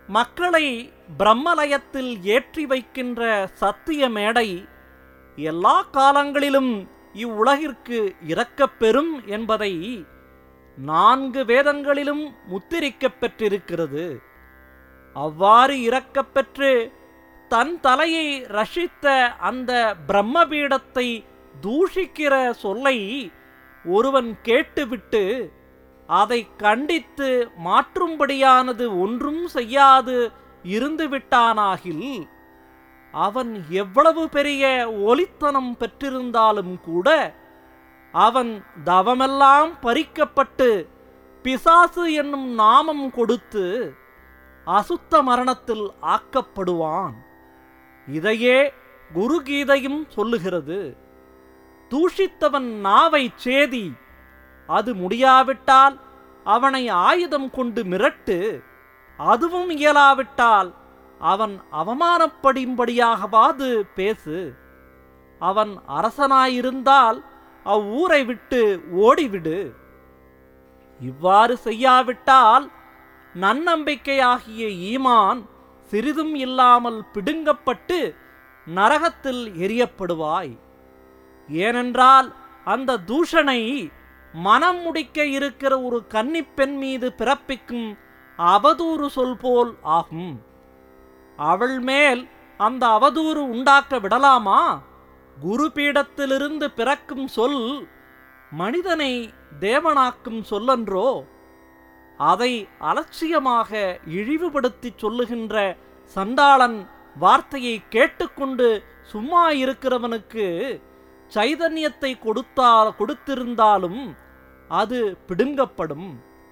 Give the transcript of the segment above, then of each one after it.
மக்களை பிரம்மலயத்தில் ஏற்றி வைக்கின்ற சத்திய மேடை எல்லா காலங்களிலும் இவ்வுலகிற்கு இறக்கப் பெறும் என்பதை நான்கு வேதங்களிலும் முத்திரிக்கப் பெற்றிருக்கிறது அவ்வாறு இறக்கப் பெற்று தன் தலையை ரஷித்த அந்த பிரம்மபீடத்தை தூஷிக்கிற சொல்லை ஒருவன் கேட்டுவிட்டு அதை கண்டித்து மாற்றும்படியானது ஒன்றும் செய்யாது இருந்துவிட்டானாகில் அவன் எவ்வளவு பெரிய ஒலித்தனம் பெற்றிருந்தாலும் கூட அவன் தவமெல்லாம் பறிக்கப்பட்டு பிசாசு என்னும் நாமம் கொடுத்து அசுத்த மரணத்தில் ஆக்கப்படுவான் இதையே குருகீதையும் சொல்லுகிறது தூஷித்தவன் நாவை சேதி அது முடியாவிட்டால் அவனை ஆயுதம் கொண்டு மிரட்டு அதுவும் இயலாவிட்டால் அவன் அவமானப்படும்படியாகவாது பேசு அவன் அரசனாயிருந்தால் அவ்வூரை விட்டு ஓடிவிடு இவ்வாறு செய்யாவிட்டால் நன்னம்பிக்கையாகிய ஈமான் சிறிதும் இல்லாமல் பிடுங்கப்பட்டு நரகத்தில் எரியப்படுவாய் ஏனென்றால் அந்த தூஷணை மனம் முடிக்க இருக்கிற ஒரு கன்னிப்பெண் மீது பிறப்பிக்கும் அவதூறு சொல் போல் ஆகும் அவள் மேல் அந்த அவதூறு உண்டாக்க விடலாமா குருபீடத்திலிருந்து பிறக்கும் சொல் மனிதனை தேவனாக்கும் சொல்லன்றோ அதை அலட்சியமாக இழிவுபடுத்தி சொல்லுகின்ற சண்டாளன் வார்த்தையை கேட்டுக்கொண்டு சும்மா இருக்கிறவனுக்கு சைதன்யத்தை கொடுத்தா கொடுத்திருந்தாலும் அது பிடுங்கப்படும்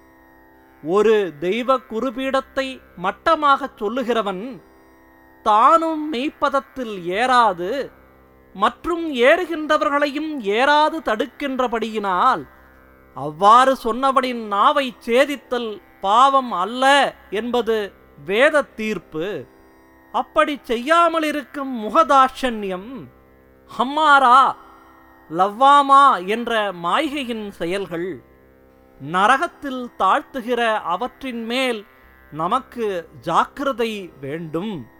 ஒரு தெய்வ குருபீடத்தை மட்டமாகச் சொல்லுகிறவன் தானும் மெய்ப்பதத்தில் ஏறாது மற்றும் ஏறுகின்றவர்களையும் ஏறாது தடுக்கின்றபடியினால் அவ்வாறு சொன்னவனின் நாவை சேதித்தல் பாவம் அல்ல என்பது வேத தீர்ப்பு அப்படி செய்யாமல் இருக்கும் முகதாட்சண்யம் ஹம்மாரா லவ்வாமா என்ற மாய்கையின் செயல்கள் நரகத்தில் தாழ்த்துகிற அவற்றின் மேல் நமக்கு ஜாக்கிரதை வேண்டும்